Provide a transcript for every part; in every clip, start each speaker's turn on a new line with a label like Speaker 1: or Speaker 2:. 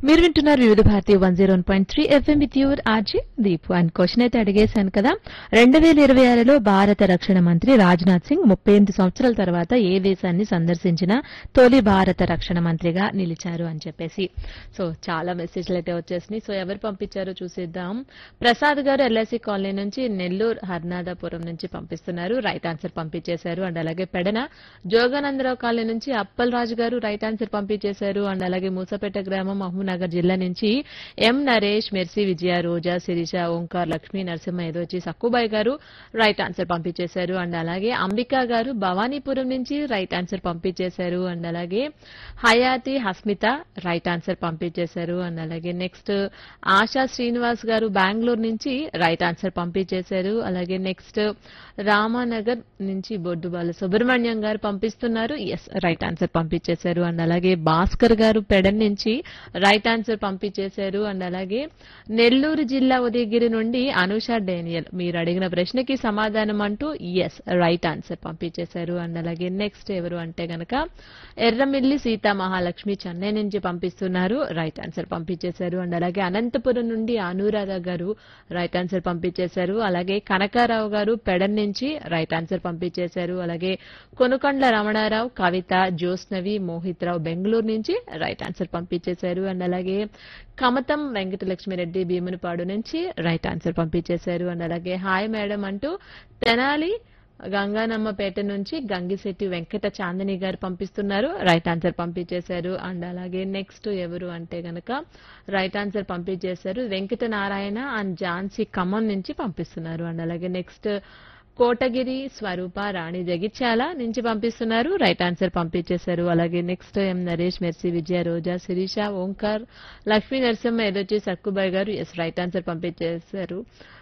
Speaker 1: మీరు వింటున్నారు Vividh Bharati one zero point three FM with your RJ Deep and question అయితే అడిగేశాను కదా రెండు వేల ఇరవై ఆరులో భారత రక్షణ మంత్రి రాజ్నాథ్ సింగ్ ముప్పై ఎనిమిది సంవత్సరాల తర్వాత ఏ దేశాన్ని సందర్శించిన తొలి భారత రక్షణ మంత్రిగా నిలిచారు అని చెప్పేసి సో చాలా మెసేజ్లు అయితే వచ్చేసినాయి సో ఎవరు పంపించారో చూసేద్దాం ప్రసాద్ గారు ఎల్ఐసి కాలనీ నుంచి నెల్లూరు హర్నాథపురం నుంచి పంపిస్తున్నారు రైట్ ఆన్సర్ పంపించేశారు అండ్ అలాగే పెడన జోగానందరావు కాలనీ నుంచి అప్పల్ రాజు గారు రైట్ ఆన్సర్ పంపించేశారు అండ్ అలాగే మూసపేట గ్రామం మహబూబ్నగర్ జిల్లా నుంచి ఎం నరేష్ మెర్సీ విజయ రోజా శిరీష ఓంకార్ లక్ష్మీ నరసింహ ఏదోచి సక్కుబాయ్ గారు రైట్ ఆన్సర్ పంపించేశారు అండ్ అలాగే అంబికా గారు భవానీపురం నుంచి రైట్ ఆన్సర్ పంపించేశారు అండ్ అలాగే హయాతి హస్మిత రైట్ ఆన్సర్ పంపించేశారు అండ్ అలాగే నెక్స్ట్ ఆశా శ్రీనివాస్ గారు బెంగళూరు నుంచి రైట్ ఆన్సర్ పంపించేశారు అలాగే నెక్స్ట్ రామానగర్ నుంచి బొడ్డు బాల సుబ్రహ్మణ్యం గారు పంపిస్తున్నారు ఎస్ రైట్ ఆన్సర్ పంపించేశారు అండ్ అలాగే భాస్కర్ గారు పెడన్ నుంచి రైట్ ఆన్సర్ పంపించేశారు అండ్ అలాగే నెల్లూరు జిల్లా ఉదయగిరి నుండి అనుష డేనియల్ మీరు అడిగిన ప్రశ్నకి సమాధానం అంటూ ఎస్ రైట్ ఆన్సర్ పంపించేశారు అండ్ అలాగే నెక్స్ట్ ఎవరు అంటే గనక ఎర్రమిల్లి సీతా మహాలక్ష్మి చెన్నై నుంచి పంపిస్తున్నారు రైట్ ఆన్సర్ పంపించేశారు అండ్ అలాగే అనంతపురం నుండి అనురాధ గారు రైట్ ఆన్సర్ పంపించేశారు అలాగే కనకారావు గారు పెడన్ నుంచి రైట్ ఆన్సర్ పంపించేశారు అలాగే కొనుకొండ్ల రమణారావు కవిత జ్యోత్స్నవి మోహిత్ రావు బెంగళూరు నుంచి రైట్ ఆన్సర్ పంపించేశారు అండ్ అలాగే కమతం వెంకటలక్ష్మిరెడ్డి భీమునిపాడు నుంచి రైట్ ఆన్సర్ పంపించేశారు అండ్ అలాగే హాయ్ మేడం అంటూ తెనాలి గంగానమ్మపేట నుంచి గంగిశెట్టి వెంకట చాందిని గారు పంపిస్తున్నారు రైట్ ఆన్సర్ పంపించేశారు అండ్ అలాగే నెక్స్ట్ ఎవరు అంటే గనక రైట్ ఆన్సర్ పంపించేశారు వెంకట నారాయణ అండ్ ఝాన్సీ ఖమ్మం నుంచి పంపిస్తున్నారు అండ్ అలాగే నెక్స్ట్ కోటగిరి స్వరూప రాణి జగిత్యాల నుంచి పంపిస్తున్నారు రైట్ ఆన్సర్ పంపించేశారు అలాగే next M Naresh Mercy Vijaya Roja Sireesha Omkar Lakshmi Narasimha ఏదొచ్చి సక్కుబాయ్ గారు ఎస్ రైట్ ఆన్సర్ పంపించేశారు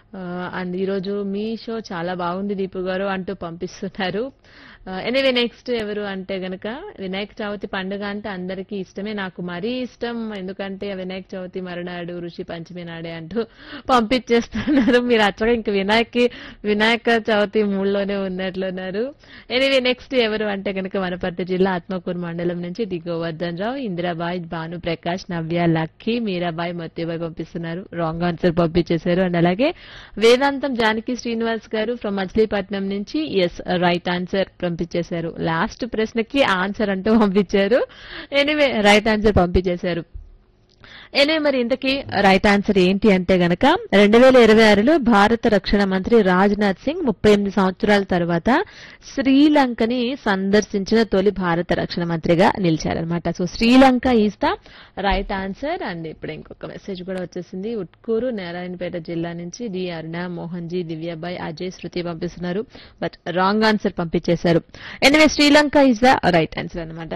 Speaker 1: అండ్ ఈరోజు మీ షో చాలా బాగుంది దీపు గారు అంటూ పంపిస్తున్నారు ఎనీవే నెక్స్ట్ ఎవరు అంటే గనక వినాయక చవితి పండుగ అంటే అందరికీ ఇష్టమే నాకు మరీ ఇష్టం ఎందుకంటే వినాయక చవితి మరునాడు ఋషి పంచమి నాడే అంటూ పంపించేస్తున్నారు మీరు అచ్చగా ఇంక వినాయక వినాయక చవితి మూడులోనే ఉన్నట్లున్నారు ఎనీవే నెక్స్ట్ ఎవరు అంటే గనక వనపర్తి జిల్లా ఆత్మకూరు మండలం నుంచి డి గోవర్ధన్ రావు ఇందిరాబాయ్ భాను ప్రకాష్ నవ్య లక్కీ మీరాబాయ్ మొత్తిబాయ్ పంపిస్తున్నారు రాంగ్ ఆన్సర్ పంపించేశారు అండ్ అలాగే వేదాంతం జానకి శ్రీనివాస్ గారు ఫ్రమ్ మచిలీపట్నం నుంచి ఎస్ రైట్ ఆన్సర్ పంపించేశారు లాస్ట్ ప్రశ్నకి ఆన్సర్ అంటూ పంపించారు ఎనీవే రైట్ ఆన్సర్ పంపించేశారు ఎనివే మరి ఇంతకీ రైట్ ఆన్సర్ ఏంటి అంటే గనక రెండు వేల ఇరవై ఆరులో భారత రక్షణ మంత్రి రాజ్నాథ్ సింగ్ ముప్పై ఎనిమిది సంవత్సరాల తర్వాత శ్రీలంకని సందర్శించిన తొలి భారత రక్షణ మంత్రిగా నిలిచారనమాట so Sri Lanka is the right answer and ఇప్పుడు ఇంకొక మెసేజ్ కూడా వచ్చేసింది ఉట్కూరు నారాయణపేట జిల్లా నుంచి డి అరుణ మోహన్ జీ దివ్యాబాయ్ అజయ్ శృతి పంపిస్తున్నారు బట్ రాంగ్ ఆన్సర్ పంపించేశారు anyway Sri Lanka is the right answer అనమాట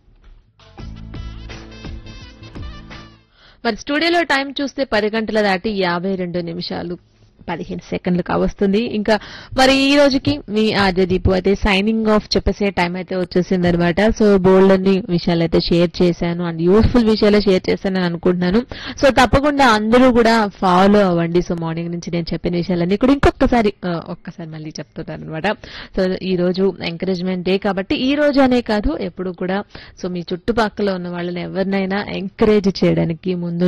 Speaker 1: మరి స్టూడియోలో టైం చూస్తే పది గంటల దాటి యాభై రెండు నిమిషాలు పదిహేను సెకండ్లు కావస్తుంది ఇంకా మరి ఈ రోజుకి మీ ఆర్జదీపు అయితే సైనింగ్ ఆఫ్ చెప్పేసే టైం అయితే వచ్చేసింది అనమాట సో బోల్డ్ అన్ని విషయాలు అయితే షేర్ చేశాను అండ్ యూస్ఫుల్ విషయాలు షేర్ చేశాను అని అనుకుంటున్నాను సో తప్పకుండా అందరూ కూడా ఫాలో అవ్వండి సో మార్నింగ్ నుంచి నేను చెప్పిన విషయాలన్నీ కూడా ఇంకొకసారి ఆ, ఒక్కసారి మళ్ళీ చెప్తున్నాను అనమాట సో ఈ రోజు ఎంకరేజ్మెంట్ డే కాబట్టి ఈ రోజు అనే కాదు ఎప్పుడు కూడా సో మీ చుట్టుపక్కల ఉన్న వాళ్ళని ఎవరినైనా ఎంకరేజ్ చేయడానికి ముందు